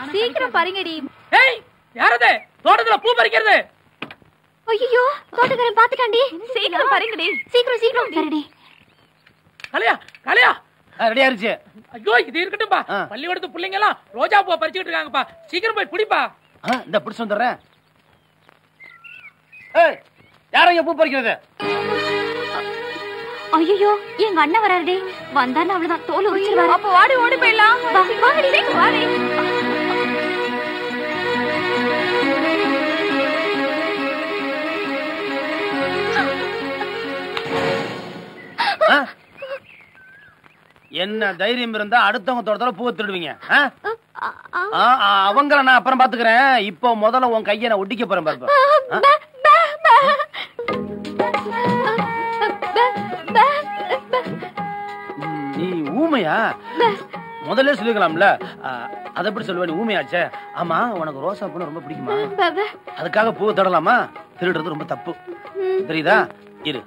சீக்கிரம் பறிங்கடி ஏய் யாரது தோட்டத்துல பூ பறிக்கிறது ஐயோ தோட்டக்காரன் பாத்துட்டாண்டி சீக்கிரம் பறிங்கடி சீக்கிரம் சீக்கிரம் சரிடி கலையா கலையா ரெடியா இருந்துச்சு ஐயோ இது இருக்கட்டும்பா ஆ. பள்ளிக்கூடத்து பிள்ளைங்க எல்லாம் ரோஜா பூ பறிச்சுட்டு இருக்காங்கப்பா சீக்கிரம் போய் பிடிப்பா ஆ, இந்த பிடிச்சு வந்துடுறேன் ஏய் யாரும் இங்க பூ பறிக்கிறது ஐயோ எங்க அண்ணன் வராருடி வந்தான்னு அவ்வளவுதான் தோல் உரிச்சிருவாரு அப்ப ஓடி ஓடி போயிடலாம் வாடி வாடி ஆ? என்ன தைரியம் இருந்தா அடுத்தவங்க தோட்டத்துல பூவை திருடுவீங்க ஆ? ஆ, ஆ, அவங்கள நான் அப்புறம் பாத்துக்கிறேன் இப்போ முதல்ல உன் கையை நான் ஒட்டிக்க போறேன் பாருப்பா ஆ? ம், நீ ஊமையா முதல்ல சொல்லிக்கலாம்ல ஆ, அதை எப்படி சொல்லுவ நீ ஊமையாச்சே ஆமா உனக்கு ரோசா பூ ரொம்ப பிடிக்குமா அதுக்காக பூவை தொடலாமா திருடுறது ரொம்ப தப்பு தெரியுதா இரு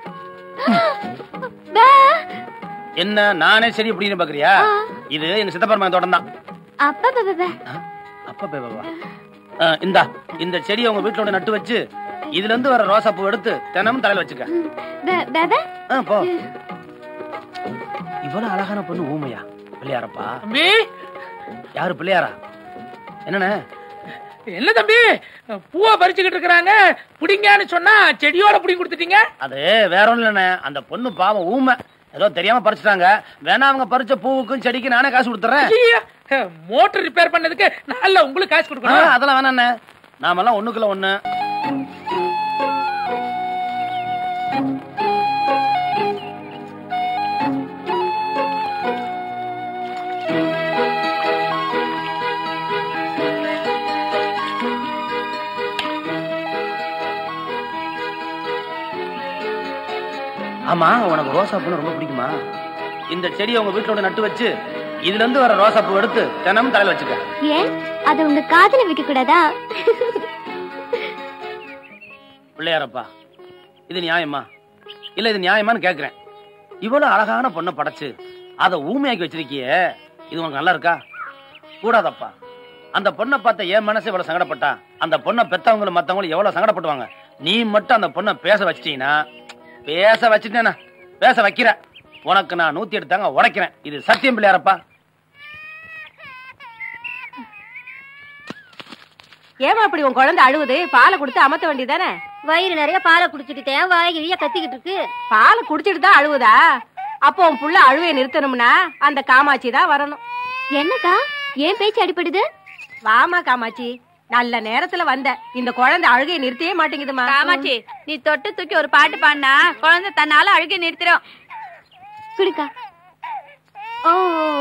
என்ன நானே சரி அப்படின்னு பாக்குறியா இது எங்க சித்தப்பரமா தோட்டம் தான் அப்பா அப்ப பேபாவா இந்தா இந்த செடி உங்க வீட்டுல ஒண்ணு நட்டு வச்சு இதுல இருந்து வர ரோசா பூ எடுத்து தினமும் தலையில வச்சுக்க ஆ, போ இவ்வளவு அழகான பொண்ணு ஊமையா பிள்ளையாரப்பா தம்பி யாரு பிள்ளையாரா என்னண்ணே என்ன தம்பி பூவை பறிச்சுக்கிட்டு இருக்கிறாங்க பிடிங்கன்னு சொன்னா செடியோட பிடிங்கி கொடுத்துட்டீங்க அது வேற ஒண்ணும் இல்லண்ணே அந்த பொண்ணு பாவம் ஊமை ஏதோ தெரியாம பறிச்சுட்டாங்க வேணா அவங்க பறிச்ச பூவுக்கும் செடிக்கு நானே காசு கொடுத்துறேன் மோட்டர் ரிப்பேர் பண்ணதுக்கு நல்ல உங்களுக்கு காசு ஆ, கொடுக்கணும் அதெல்லாம் வேணாண்ணே நாமெல்லாம் ஒண்ணுக்குள்ள ஒண்ணு ஆமா உனக்கு ரோசா பூ ரொம்ப பிடிக்குமா இந்த செடி உங்க வீட்டுல ஒண்ணு நட்டு வச்சு இதுல இருந்து வர ரோசா பூ எடுத்து தினமும் தலையில வச்சுக்க ஏன் அதை உங்க காதுல வைக்க கூடாதா பிள்ளையாரப்பா இது நியாயமா இல்ல இது நியாயமான்னு கேக்குறேன் இவ்வளவு அழகான பொண்ணை படைச்சு அதை ஊமையாக்கி வச்சிருக்கியே இது உனக்கு நல்லா இருக்கா கூடாதப்பா அந்த பொண்ணை பார்த்த என் மனசு இவ்வளவு சங்கடப்பட்டா அந்த பொண்ணை பெத்தவங்களும் மத்தவங்களும் எவ்வளவு சங்கடப்படுவாங்க நீ மட்டும் அந்த பொண்ணை பேச வச்சிட்டீங்கன்னா பேச வச்சுட்டேனா பேச வைக்கிற உனக்கு நான் நூத்தி எடுத்தாங்க உடைக்கிறேன் இது சத்தியம் பிள்ளையாரப்பா ஏமா அப்படி உன் குழந்தை அழுவுது பாலை கொடுத்து அமர்த்த வேண்டியதானே வயிறு நிறைய பாலை குடிச்சுக்கிட்டேன் வாய் கத்திக்கிட்டு இருக்கு பாலை குடிச்சிட்டு தான் அழுவுதா அப்போ உன் புள்ள அழுவைய நிறுத்தணும்னா அந்த காமாட்சி தான் வரணும் என்னக்கா ஏன் பேச்சு அடிப்படுது வாமா காமாட்சி நல்ல நேரத்துல வந்த இந்த குழந்தை அழுகையை நிறுத்தவே மாட்டேங்குதுமா காமாட்சி நீ தொட்டு தூக்கி ஒரு பாட்டு பாடினா குழந்தை தன்னால அழுகை நிறுத்திடும் குடுக்கா ஓ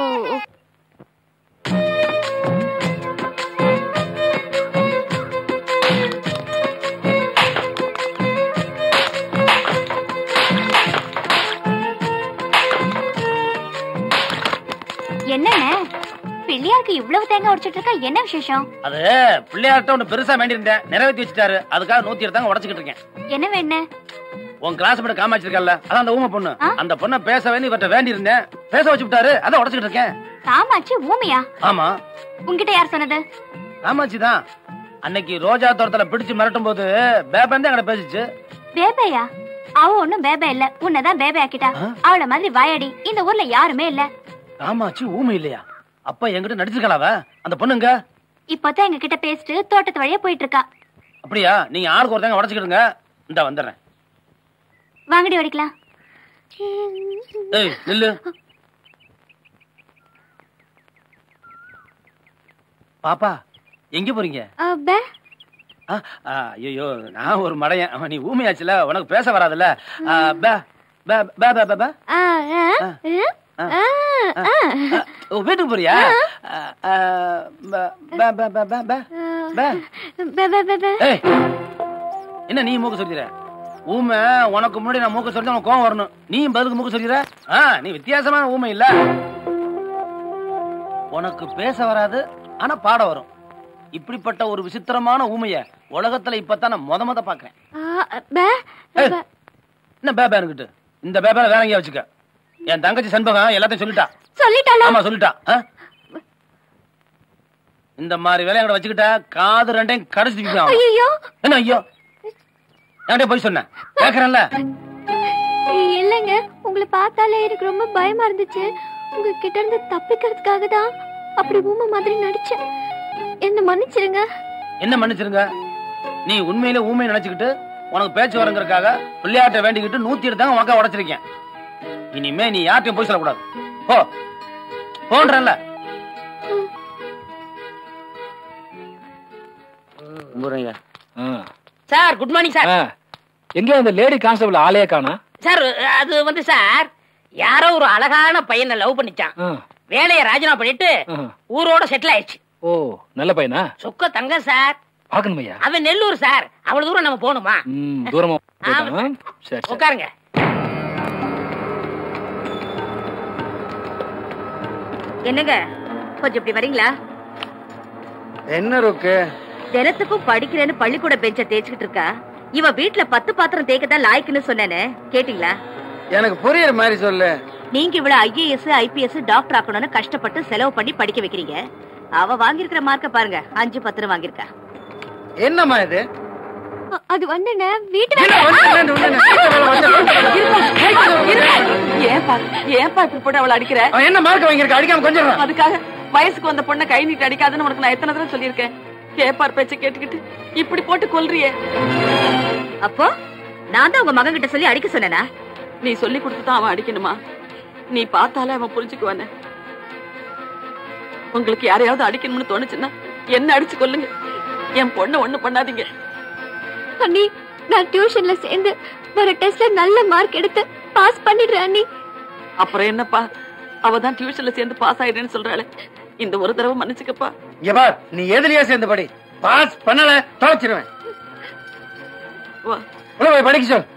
என்னண்ணே பிள்ளையாருக்கு இவ்வளவு தேங்காய் உடைச்சிட்டு இருக்கா என்ன விசேஷம் அது பிள்ளையார்ட்ட ஒண்ணு பெருசா வேண்டியிருந்தேன் நிறைவேற்றி வச்சுட்டாரு அதுக்காக நூத்தி எடுத்தாங்க உடச்சுக்கிட்டு இருக்கேன் என்ன வேணு உன் கிளாஸ் மேட் காமாச்சிருக்கல அதான் அந்த ஊமை பொண்ணு ஆ? அந்த பொண்ணை பேச வேண்டி இவர்ட்ட வேண்டி இருந்தேன் பேச வச்சு விட்டாரு அதான் உடச்சுக்கிட்டு இருக்கேன் காமாட்சி ஊமையா ஆமா உன்கிட்ட யார் சொன்னது காமாட்சி தான் அன்னைக்கு ரோஜா தோட்டத்துல பிடிச்சு மிரட்டும் போது பேபன் தான் எங்கிட்ட பேசிச்சு பேபையா அவ ஒண்ணும் பேபே இல்ல உன்னதான் பேபே ஆக்கிட்டா ஆ? அவள மாதிரி வாயாடி இந்த ஊர்ல யாருமே இல்ல காமாட்சி ஊமை இல்லையா அப்ப என்கிட்ட நடிச்சிருக்கலாவ அந்த பொண்ணுங்க இப்பதான் எங்க கிட்ட பேசிட்டு தோட்டத்து வழியா போயிட்டு இருக்கா அப்படியா நீங்க ஆளுக்கு ஒருத்தங்க உடச்சுக்கிடுங்க இந்த வந்துடுறேன் வாங்கடி ஓடிக்கலாம் ஏய் நில்லு பாப்பா எங்க போறீங்க பே ஐயோ நான் ஒரு மடையன் அவன் நீ ஊமையாச்சுல உனக்கு பேச வராதுல்ல ஆ, பே, பே, பே, பே, பே, பே. ஆ, ஆ, ஆ, ஆ, ஆ. ஓ, வீட்டுக்கு போறியா ஆ, ஆ, பே, பே, பே, பே, பே, பே. பே. பே, பே, பே, பே. ஏய், என்ன நீ மூக்க சொல்லிடுற ஊமை உனக்கு முன்னாடி நான் மூக்க சொல்லி உனக்கு கோவம் வரணும் நீ பதிலுக்கு மூக்க சொல்லிடுற ஆ நீ வித்தியாசமான ஊமை இல்ல உனக்கு பேச வராது ஆனா பாட வரும் இப்படிப்பட்ட ஒரு விசித்திரமான ஊமைய உலகத்துல இப்பதான் நான் முத முத பாக்குறேன் ஆ, பே, ஏய், பே. என்ன பேபானுக்கிட்டு இந்த பேபால வேற எங்கேயா வச்சுக்க என் தங்கச்சி சண்பகம் எல்லாத்தையும் சொல்லிட்டா சொல்லிட்டாளா ஆமா சொல்லிட்டா ஆ? இந்த மாதிரி வேலையை அங்க வச்சுக்கிட்ட காது ரெண்டையும் கடைசி ஐயோ என்ன ஐயோ என்கிட்ட போய் சொன்னேன் கேக்குறேன்ல இல்லைங்க உங்களை பார்த்தாலே எனக்கு ரொம்ப பயமா இருந்துச்சு உங்க கிட்ட இருந்து தப்பிக்கிறதுக்காக தான் அப்படி ஊமை மாதிரி நடிச்சேன் என்ன மன்னிச்சிருங்க என்ன மன்னிச்சிருங்க நீ உண்மையிலே ஊமையை நினைச்சுக்கிட்டு உனக்கு பேச்சு வரங்கிறதுக்காக பிள்ளையாட்ட வேண்டிக்கிட்டு நூத்தி எடுத்தாங்க உனக்கா உடைச்சிருக்கேன் இனிமே நீ யார்ட்டையும் போய் சொல்லக்கூடாது போ போன்றல சார் குட் மார்னிங் சார் எங்க அந்த லேடி கான்ஸ்டபிள் ஆளையே காணா சார் அது வந்து சார் யாரோ ஒரு அழகான பையனை லவ் பண்ணிச்சான் வேலையை ராஜினாமா பண்ணிட்டு ஊரோட செட்டில் ஆயிடுச்சு ஓ நல்ல பையனா சொக்க தங்கம் சார் பாக்கணுமையா அவன் நெல்லூர் சார் அவ்வளவு தூரம் நம்ம போகணுமா ம் தூரமா போயிட்டான். ஆமா. சரி சரி உட்காருங்க என்னங்க கொஞ்சம் இப்படி வரீங்களா என்ன இருக்கு தினத்துக்கும் படிக்கிறேன்னு பள்ளிக்கூட பெஞ்ச தேய்ச்சிக்கிட்டு இருக்கா இவ வீட்ல பத்து பாத்திரம் தேய்க்கதான் லாய்க்குன்னு சொன்னேனே கேட்டீங்களா எனக்கு புரியுற மாதிரி சொல்லு நீங்க இவ்வளவு ஐஏஎஸ் ஐபிஎஸ் டாக்டர் ஆக்கணும்னு கஷ்டப்பட்டு செலவு பண்ணி படிக்க வைக்கிறீங்க அவ வாங்கியிருக்கிற மார்க்க பாருங்க அஞ்சு பத்திரம் வாங்கியிருக்கா என்னம்மா இது அது வந்து வீட்டு என்ன வந்து- வந்து- வந்து- ஏன்பா ஏன்பா இப்படி போட்டு அவளை அடிக்கிற அவன் என்ன மார்க் வாங்கியிருக்க அடிக்காம கொஞ்சம் அதுக்காக வயசுக்கு வந்த பொண்ணை கை நீட்டி அடிக்காதுன்னு உனக்கு நான் எத்தனை தடவை சொல்லியிருக்கேன் கேப்பார் பேச்ச கேட்டுக்கிட்டு இப்படி போட்டு கொல்றியே அப்போ நான் தான் உங்க மகன் கிட்ட சொல்லி அடிக்க சொன்னேனா நீ சொல்லி கொடுத்துதான் அவன் அடிக்கணுமா நீ பார்த்தாலே அவன் புரிஞ்சுக்குவானே உங்களுக்கு யாரையாவது அடிக்கணும்னு தோணுச்சுன்னா என்ன அடிச்சு கொல்லுங்க என் பொண்ணை ஒண்ணு பண்ணாதீங்க அண்ணி நான் டியூஷன்ல சேர்ந்து வர டெஸ்ட்ல நல்ல மார்க் எடுத்து பாஸ் பண்ணிடுறேன் அண்ணி அப்புறம் என்னப்பா அவ தான் டியூஷன்ல சேர்ந்து பாஸ் ஆயிடுன்னு சொல்றாளே இந்த ஒரு தடவை மன்னிச்சுக்கப்பா இங்க பார் நீ எதுலயே சேர்ந்து படி பாஸ் பண்ணல தொலைச்சிருவேன் வா உள்ள போய் படிக்க சொல்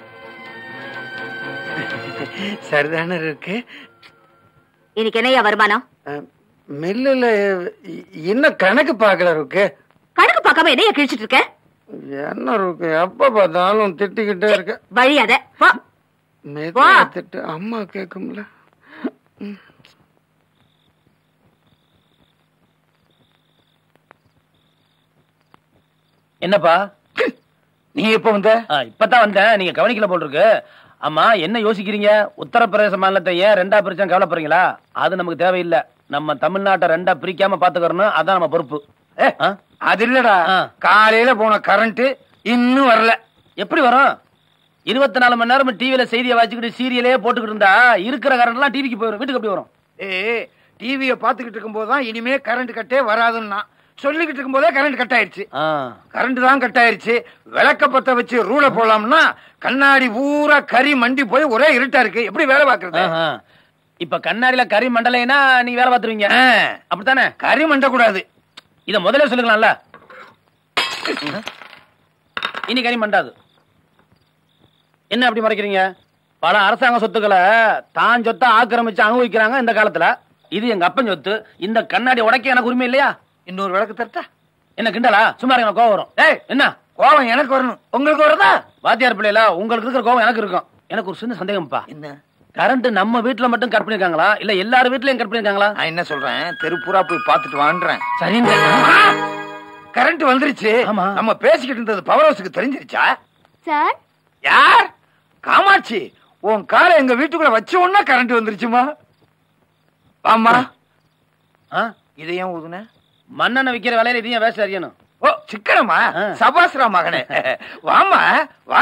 சரிதானே இருக்கு இன்னைக்கு என்னையா வருமானம் அஹ், மில்லுல இ- இன்னும் கணக்கு பார்க்கல இருக்கு கணக்கு பார்க்காம என்னையா கிழிச்சிட்டு இருக்க என்ன இருக்கு எப்ப பார்த்தாலும் திட்டிக்கிட்டே இருக்க வழியாத வா மெதுவா திட்டு அம்மா கேக்கும்ல என்னப்பா நீ எப்ப வந்த ஆ, இப்பதான் வந்தேன் நீங்க கவனிக்கல போல் இருக்கு ஆமா என்ன யோசிக்கிறீங்க உத்தரப்பிரதேச மாநிலத்தை ஏன் ரெண்டா பிரிச்சா கவலைப்படுறீங்களா அது நமக்கு தேவையில்லை நம்ம தமிழ்நாட்டை ரெண்டா பிரிக்காம பாத்துக்கறணும் அதான் நம்ம பொறுப்பு ஏ, ஆ? அது இல்லடா ஆ. காலையில போன கரண்ட் இன்னும் வரல எப்படி வரும் இருபத்தி நாலு மணி நேரம் டிவில செய்தியை வச்சுக்கிட்டு சீரியலே போட்டுக்கிட்டு இருந்தா இருக்கிற கரண்ட் எல்லாம் டிவிக்கு போயிடும் வீட்டுக்கு எப்படி வரும் ஏ டிவிய பாத்துக்கிட்டு இருக்கும்போது தான் இனிமே கரண்ட் கட்டே வராதுன்னா சொல்லிக்கிட்டு இருக்கும்போதே கரண்ட் கட் ஆயிருச்சு ஆ. கரண்ட் தான் கட் ஆயிருச்சு விளக்க பத்த வச்சு ரூல போடலாம்னா கண்ணாடி பூரா கறி மண்டி போய் ஒரே இருட்டா இருக்கு எப்படி வேலை பாக்குறது ஆஹா. இப்ப கண்ணாடியில கறி மண்டலைனா நீங்க வேலை பாத்துருவீங்க ஆ, அப்படித்தானே கறி மண்ட கூடாது இத முதல்ல சொல்லுங்களாம்ல இனி கறி மண்டாது என்ன அப்படி மறைக்கிறீங்க பல அரசாங்க சொத்துக்களை தான் சொத்தை ஆக்கிரமிச்சு அனுபவிக்கிறாங்க இந்த காலத்துல இது எங்க அப்பன் சொத்து இந்த கண்ணாடி உடைக்க எனக்கு உரிமை இல்லையா இன்னொரு விளக்கு தரட்டா என்ன கிண்டலா சும்மா இருங்க கோவம் வரும் ஏய் என்ன கோவம் எனக்கு வரணும் உங்களுக்கு வருதா வாத்தியார் பிள்ளைல உங்களுக்கு இருக்கிற கோவம் எனக்கு இருக்கும் எனக்கு ஒரு சின்ன சந்தேகம்ப்பா என்ன கரண்ட் நம்ம வீட்டுல மட்டும் கட் பண்ணிருக்காங்களா இல்ல எல்லார் வீட்லயும் கட் பண்ணிருக்காங்களா நான் என்ன சொல்றேன் தெருப்புறா போய் பாத்துட்டு வான்றேன் சரிங்க கரண்ட் வந்துருச்சு ஆமா. நம்ம பேசிக்கிட்டு இருந்தது பவர் ஹவுஸுக்கு தெரிஞ்சிருச்சா சார் யார் காமாட்சி உன் காரை எங்க வீட்டுக்குள்ள வச்ச உடனே கரண்ட் வந்துருச்சுமா ஆமா ஆ? இதை ஏன் ஊதுன மண்ணெண்ணெய் விக்கிற வேலையில இதையும் வேஸ்ட் அறியணும் ஓ சிக்கனமா ஆ. சபாஸ்ரா மகனே வாமா வா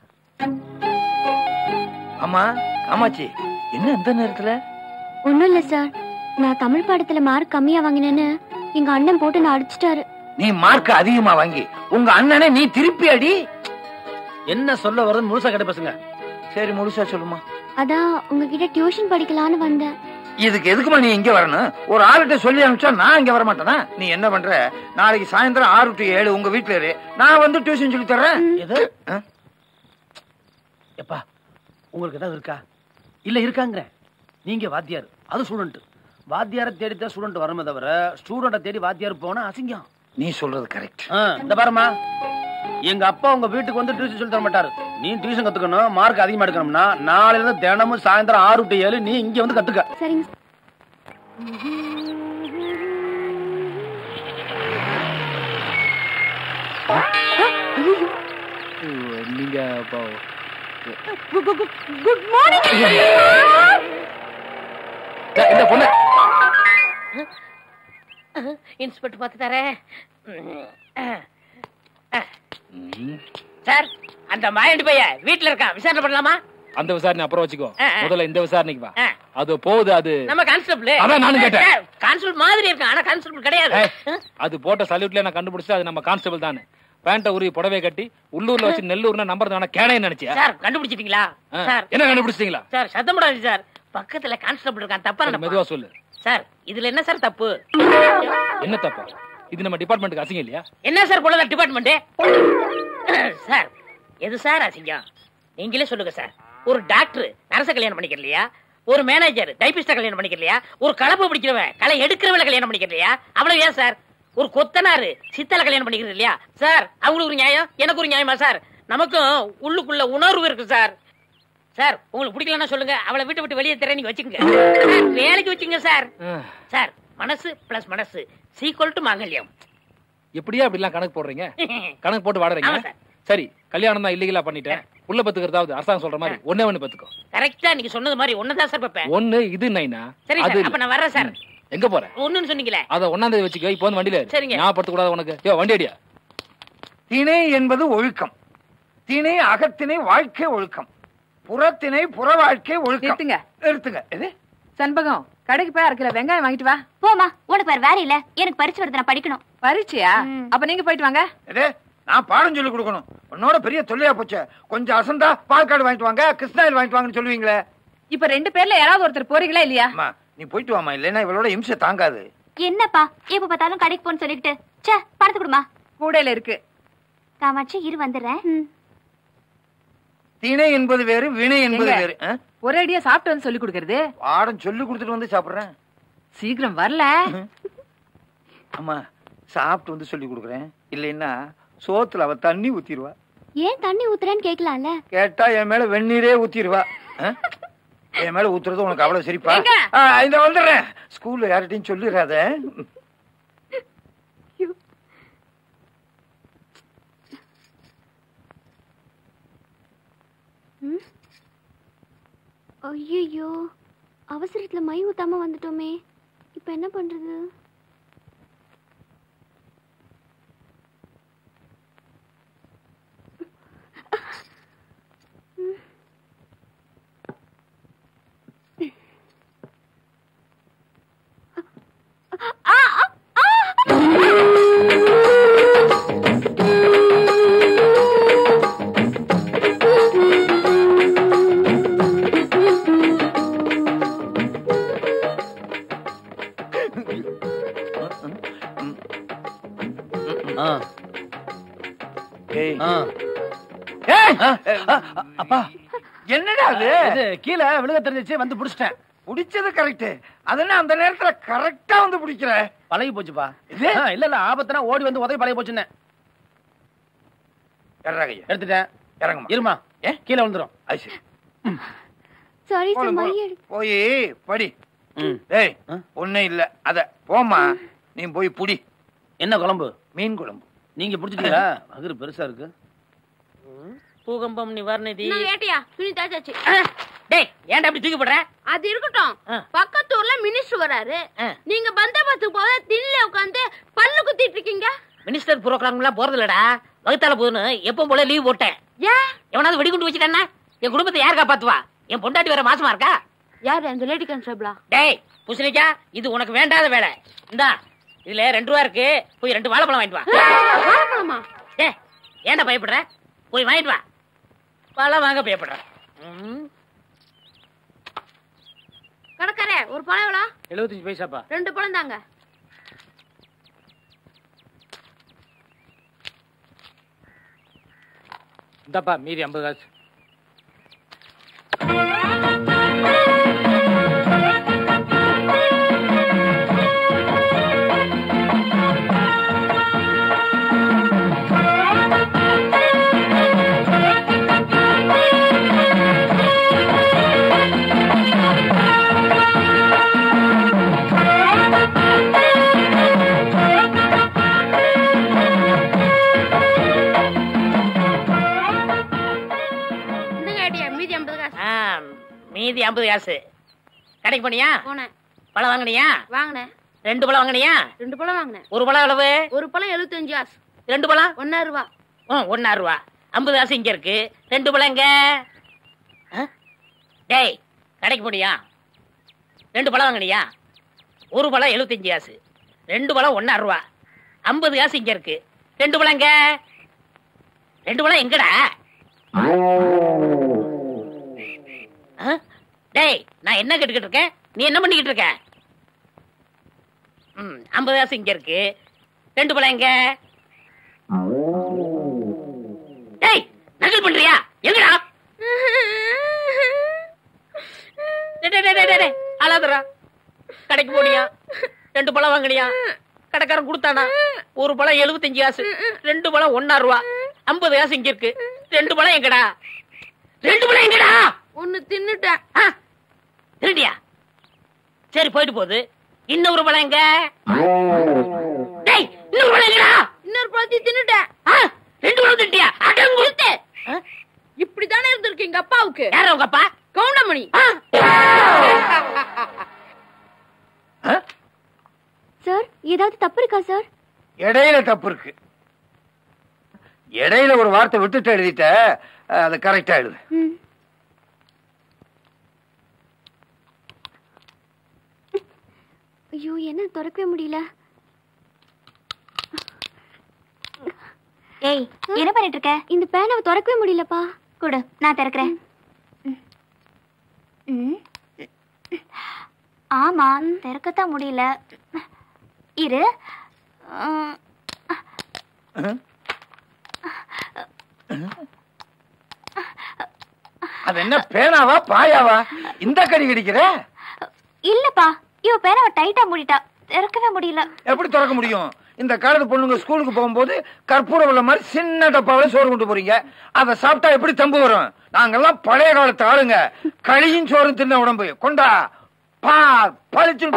ஆமா காமாட்சி என்ன இந்த நேரத்துல ஒண்ணும் இல்ல சார் நான் தமிழ் பாடத்துல மார்க் கம்மியா வாங்கினேன்னு எங்க அண்ணன் போட்டு நான் அடிச்சிட்டாரு நீ மார்க் அதிகமா வாங்கி உங்க அண்ணனை நீ திருப்பி அடி என்ன சொல்ல வருதுன்னு முழுசா கேட்டு பேசுங்க சரி முழுசா சொல்லுமா அதான் உங்ககிட்ட டியூஷன் படிக்கலான்னு வந்தேன் இதுக்கு எதுக்குமா நீ இங்க வரணும் ஒரு ஆளுகிட்ட சொல்லி அனுப்பிச்சா நான் இங்க வர மாட்டேனா நீ என்ன பண்ற நாளைக்கு சாயந்தரம் ஆறு டு ஏழு உங்க வீட்டுல இரு நான் வந்து டியூஷன் சொல்லி தர்றேன் எது ஆ? எப்பா உங்களுக்கு ஏதாவது இருக்கா இல்ல இருக்காங்க நீங்க வாத்தியார் அது ஸ்டூடெண்ட் வாத்தியாரை தேடித்தான் ஸ்டூடெண்ட் வரமே தவிர ஸ்டூடெண்ட்டை தேடி வாத்தியார் போனா அசிங்கம் நீ சொல்றது கரெக்ட் ஆ, இந்த பாருமா எங்க அப்பா உங்க வீட்டுக்கு வந்து டியூஷன் சொல்லி தர மாட்டாரு நீ டியூஷன் கத்துக்கணும் மார்க் அதிகமா எடுக்கணும்னா நாளைல இருந்து தினமும் சாயந்தரம் ஆறு டு ஏழு நீ இங்க வந்து கத்துக்க சரிங்க நீங்க இப்போ குட் மார்னிங் ஏய், இந்த பொண்ணு இன்ஸ்பெக்டர் பார்த்து தரேன் ம். சார் அந்த மாயண்டி பைய வீட்டுல இருக்கான் விசாரணை பண்ணலாமா அந்த விசாரணை அப்புறம் வச்சுக்கோ ஆ, ஆ. முதல்ல இந்த விசாரணைக்கு வா ஆ. அது போகுது அது நம்ம கான்ஸ்டபிள் அதான் நானும் கேட்டேன். கான்ஸ்டபிள் மாதிரி இருக்கான் ஆனா கான்ஸ்டபிள் கிடையாது ஏய், அது போட்ட சல்யூட்ல நான் கண்டுபிடிச்சா அது நம்ம கான்ஸ்டபிள் தானே பேண்ட உருவி புடவை கட்டி உள்ளூர்ல வச்சு நெல்லூர்னா நம்பர் தானே கேனே நினைச்சியா சார் கண்டுபிடிச்சிட்டீங்களா ஆ. சார் என்ன கண்டுபிடிச்சிட்டீங்களா சார் சத்தம் போடாது சார் பக்கத்துல கான்ஸ்டபிள் இருக்கான் தப்பா சரி, மெதுவா நினைப்பா சொல்லு சார் இதுல என்ன சார் தப்பு என்ன தப்பா இது நம்ம டிபார்ட்மெண்ட்டுக்கு அசிங்கம் இல்லையா என்ன சார் போல டிபார்ட்மெண்ட் சார் எது சார் அசிங்கம் நீங்களே சொல்லுங்க சார் ஒரு டாக்டர் நரச கல்யாணம் பண்ணிக்க இல்லையா ஒரு மேனேஜர் டைபிஸ்ட கல்யாணம் பண்ணிக்க இல்லையா ஒரு கலப்பு பிடிக்கிறவன் களை எடுக்கிறவள கல்யாணம் பண்ணிக்க இல்லையா அவ்வளவு ஏன் சார் ஒரு கொத்தனாரு சித்தல கல்யாணம் பண்ணிக்கிறது இல்லையா சார் அவங்களுக்கு ஒரு நியாயம் எனக்கு ஒரு நியாயமா சார் நமக்கும் உள்ளுக்குள்ள உணர்வு இருக்கு சார் சார் உங்களுக்கு பிடிக்கலன்னா சொல்லுங்க அவளை வீட்டை விட்டு வெளியே தர நீங்க வச்சுக்கோங்க சார், வேலைக்கு வச்சுங்க சார் ஆ. சார் மனசு பிளஸ் மனசு சீக்வல் டு மாங்கல்யம் எப்படியா அப்படிலாம் கணக்கு போடுறீங்க கணக்கு போட்டு ஆமா வாடுறீங்க சார். சரி கல்யாணம் தான் இல்லீகலா பண்ணிட்டேன் உள்ள பத்துக்கிறதாவது அரசாங்கம் சொல்ற மாதிரி ஒண்ணே ஒண்ணு பத்துக்கோ கரெக்டா நீங்க சொன்னது மாதிரி ஒண்ணுதான் சார் பாப்பேன் ஒண்ணு இது நைனா சரி அது சார் இல்ல. அப்ப நான் வர்றேன் சார் ம். எங்க போற ஒண்ணுன்னு சொன்னீங்களே அத ஒன்னாம் தேதி வச்சுக்கோ இப்போ வந்து வண்டியில ஏறு. சரிங்க. ஞாபகப்படுத்த கூடாது உனக்கு யோ வண்டி அடியா திணை என்பது ஒழுக்கம் திணை அகத்திணை வாழ்க்கை ஒழுக்கம் புறத்திணை புற வாழ்க்கை ஒழுக்கம் நிறுத்துங்க. எடுத்துங்க எது சண்பகம் கடைக்கு போய் அரை கிலோ வெங்காயம் வாங்கிட்டு வா போமா உனக்கு வேற வேற இல்ல எனக்கு பரிசு வருது நான் படிக்கணும் பரீட்சையா அப்ப நீங்க போயிட்டு வாங்க எது நான் பாடம் சொல்லி கொடுக்கணும் உன்னோட பெரிய தொல்லையா போச்சு கொஞ்சம் அசந்தா பால்கார்டு வாங்கிட்டு வாங்க கிருஷ்ணாயில் வாங்கிட்டு வாங்கன்னு சொல்லுவீங்களே இப்ப ரெண்டு பேர்ல யாராவது ஒருத்தர் போறீங்களா இல்லையா அம்மா நீ போயிட்டு வாமா இல்லைன்னா இவளோட இம்சை தாங்காது என்னப்பா எப்ப பார்த்தாலும் கடைக்கு போன்னு சொல்லிட்டு ச்சே பணத்து கொடுமா கூடையில இருக்கு காமாட்சி இரு வந்துடுறேன் திணை என்பது வேறு வினை என்பது எங்க? வேறு ஆ? ஒரே அடியா சாப்பிட்டு வந்து சொல்லி கொடுக்கறது பாடம் சொல்லி கொடுத்துட்டு வந்து சாப்பிடுறேன் சீக்கிரம் வரல அம்மா சாப்பிட்டு வந்து சொல்லி கொடுக்குறேன் இல்லைன்னா சோத்துல அவ தண்ணி ஊத்திடுவா ஏன் தண்ணி ஊத்துறேன்னு கேட்கலாம்ல கேட்டா என் மேல வெந்நீரே ஊத்திடுவா ஆ? என் மேல ஊத்துறது உனக்கு அவ்வளவு சரிப்பா எங்க? ஆ, இந்த வந்துடுறேன் ஸ்கூல்ல யார்கிட்டயும் சொல்லிடாத ஐயோ அவசரத்துல மை ஊத்தாம வந்துட்டோமே இப்ப என்ன பண்றது ஆ, ஏய். ஆ. ஏய், ஆ, ஆ, அப்பா என்னடா அது இது கீழே விழுக தெரிஞ்சிச்சு வந்து புடிச்சிட்டேன் பிடிச்சது கரெக்ட் அதென்ன அந்த நேரத்துல கரெக்டா வந்து பிடிக்கிற பழகி போச்சுப்பா இது? ஆ, இல்ல இல்ல ஆபத்துனா ஓடி வந்து உதவி பழகி போச்சுன்னு இறங்கையா எடுத்துட்டேன் இறங்குமா இருமா ஏ? கீழே விழுந்துரும் அது சரி சாரி சார் போலாம், மை போலாம். எடு போய் படி ம். டேய் ஆ? ஒண்ணும் இல்ல அத போம்மா நீ போய் புடி என்ன குழம்பு மீன் குழம்பு நீங்க புடிச்சிட்டீங்களா அகரு பெருசா இருக்கு பூகம்பம் நிவாரண நிதி ஏட்டியா துணி தாச்சாச்சு ஆ, டேய் ஏன்டா அப்படி தூக்கி போடுற அது இருக்கட்டும் ஆ. பக்கத்து ஊர்ல மினிஸ்டர் வராரு ஆ. நீங்க பந்தாபாத்துக்கு போத திண்ணில உட்காந்து பல்லு குத்திட்டு இருக்கீங்க மினிஸ்டர் ப்ரோக்ராம் எல்லாம் போறது இல்லடா வகுத்தால போதுன்னு எப்பவும் போல லீவ் போட்டேன் ஏன் எவனாவது வெடிகுண்டு வச்சுட்டானா என் குடும்பத்தை யார் காப்பாத்துவா என் பொண்டாட்டி வேற மாசமா இருக்கா யாரு அந்த லேடி கான்ஸ்டபிளா டேய் புசணிக்கா இது உனக்கு வேண்டாத வேலை இந்தா இதுல ரெண்டு ரூபா இருக்கு போய் ரெண்டு வாழைப்பழம் வாங்கிட்டு வா வாழைப்பழமா டேய் ஏன்டா பயப்படுற போய் வாங்கிட்டு வா பழம் வாங்க பயப்படுற ம், கடைக்காரே ஒரு பழம் எவ்வளோ எழுபத்தஞ்சு பைசாப்பா ரெண்டு பழம் தாங்க இந்தாப்பா மீதி ஐம்பது காசு ஐம்பது காசு கடைக்கு போனியா போனேன் பழம் வாங்கினியா வாங்கினேன் ரெண்டு பழம் வாங்கினியா ரெண்டு பழம் வாங்கினேன் ஒரு பழம் எவ்வளவு ஒரு பழம் எழுபத்தஞ்சு காசு ரெண்டு பழம் ஒன்னா ரூபா ம் ஒன்னா ரூபா ஐம்பது காசு இங்க இருக்கு ரெண்டு பழம் எங்க ஆ? டேய் கடைக்கு போனியா ரெண்டு பழம் வாங்கினியா ஒரு பழம் எழுபத்தஞ்சு காசு ரெண்டு பழம் ஒன்னா ரூபா ஐம்பது காசு இங்க இருக்கு ரெண்டு பழம் எங்க ரெண்டு பழம் எங்கடா ஆ? டேய் நான் என்ன கேட்டுக்கிட்டு இருக்கேன் நீ என்ன பண்ணிக்கிட்டு இருக்க ம் ஐம்பது காசு இங்க இருக்கு ரெண்டு பழம் எங்க டேய் நகல் பண்றியா எங்கடா டேய், டேய், டேய், டேய், டேய், அழாதடா கடைக்கு போனியா ரெண்டு பழம் வாங்கினியா கடைக்காரன் கொடுத்தானா ஒரு பழம் எழுபத்தஞ்சு காசு ரெண்டு பழம் ஒன்னா ரூபா ஐம்பது காசு இங்க இருக்கு ரெண்டு பழம் எங்கடா ரெண்டு பழம் எங்கடா ஒன்னு தின்னுட்டேன் ஆ, திருடியா சரி போயிட்டு போகுது இன்னொரு பழம் எங்க டேய் இன்னொரு பழம் எங்கடா இன்னொரு பழத்தையும் தின்னுட்டேன் ஆ, ரெண்டு பழம் திட்டியா அடங்கு ஆ, இப்படித்தானே இருந்திருக்கு எங்க அப்பாவுக்கு யாரா உங்க அப்பா கவுண்டமணி ஆ, சார் ஏதாவது தப்பு இருக்கா சார் இடையில தப்பு இருக்கு இடையில ஒரு வார்த்தை விட்டுட்டு எழுதிட்ட அது கரெக்டா எழுது ம் ஐயோ என்ன திறக்கவே முடியல ஏய் என்ன பண்ணிட்டு இருக்க இந்த பேனாவை திறக்கவே முடியலப்பா கொடு நான் திறக்கிறேன் ம். ஆமா திறக்கத்தான் முடியல இரு ம், அது என்ன பேனாவா பாயாவா இந்த கடி கடிக்கிற இல்லப்பா இவ பேரவ டைட்டா மூடிட்டா திறக்கவே முடியல எப்படி திறக்க முடியும் இந்த காலத்து பொண்ணுங்க ஸ்கூலுக்கு போகும்போது கற்பூர உள்ள மாதிரி சின்ன டப்பாவில சோறு கொண்டு போறீங்க அதை சாப்பிட்டா எப்படி தம்பு வரும் நாங்கெல்லாம் பழைய காலத்து ஆளுங்க களியும் சோறும் தின்ன உடம்பு கொண்டா பா பழிச்சு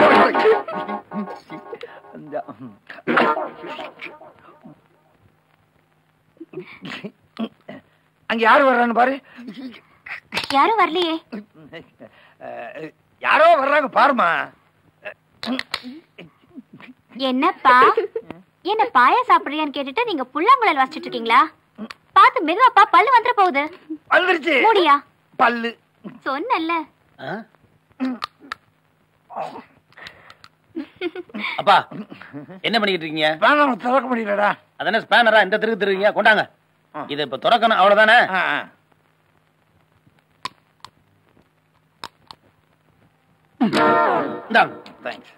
அங்க யாரு வர்றான்னு பாரு யாரும் வரலையே அஹ், யாரோ வர்றாங்க பாருமா என்னப்பா என்ன பாயா சாப்பிடுறியான்னு கேட்டுட்டு நீங்க புல்லாங்குழல் வாசிச்சிட்டு இருக்கீங்களா பாத்து மெதுவாப்பா பல்லு வந்துட போகுது வந்துருச்சு மூடியா பல்லு சொன்னல ஆ? அப்பா என்ன பண்ணிக்கிட்டு இருக்கீங்க வேணாம் திறக்க முடியலடா அதென்ன ஸ்பேனரா இந்த திருக்கு திருக்கீங்க கொண்டாங்க ஆ. இதை இப்ப திறக்கணும் அவ்வளவுதானே ஆ, ஆ. இந்தாங்க தேங்க்ஸ்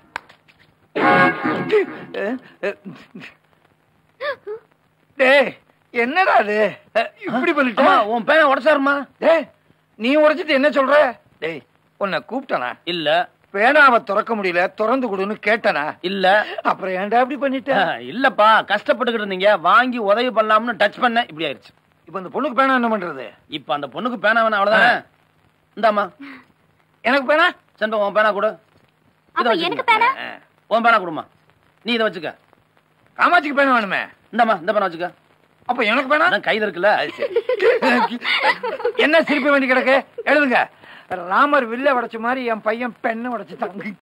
டேய் என்னடா அது அஹ், இப்படி அம்மா பண்ணிட்டா உன் பேனை உடச்சாருமா டேய் நீ உடைச்சிட்டு என்ன சொல்ற டேய் உன்னை கூப்பிட்டனா இல்ல பேனாவை திறக்க முடியல திறந்து கொடுன்னு கேட்டனா இல்ல அப்புறம் ஏன்டா இப்படி பண்ணிட்ட இல்லப்பா கஷ்டப்பட்டுக்கிட்டு இருந்தீங்க வாங்கி உதவி பண்ணலாம்னு டச் பண்ண இப்படி ஆயிருச்சு இப்ப இந்த பொண்ணுக்கு பேனா என்ன பண்றது இப்ப அந்த பொண்ணுக்கு பேனா வேணாம் அவ்வளவுதானே இந்தாம்மா எனக்கு பேனா செண்பா உன் பேனா கொடு இதை அப்ப வச்சுக்கங்க. எனக்கு பேனா உன் பேனா கொடுமா நீ இதை வச்சுக்க காமாட்சிக்கு பேனா வேணுமே இந்தாம்மா இந்த பேனா வச்சுக்க அப்ப எனக்கு பேனா அதான் கையில இருக்குல்ல என்ன சிரிப்பு வேண்டி கிடக்கு எழுதுங்க ராமர் வில்ல உடைச்ச மாதிரி என் பையன் பெண்ணை உடைச்சுட்டாங்க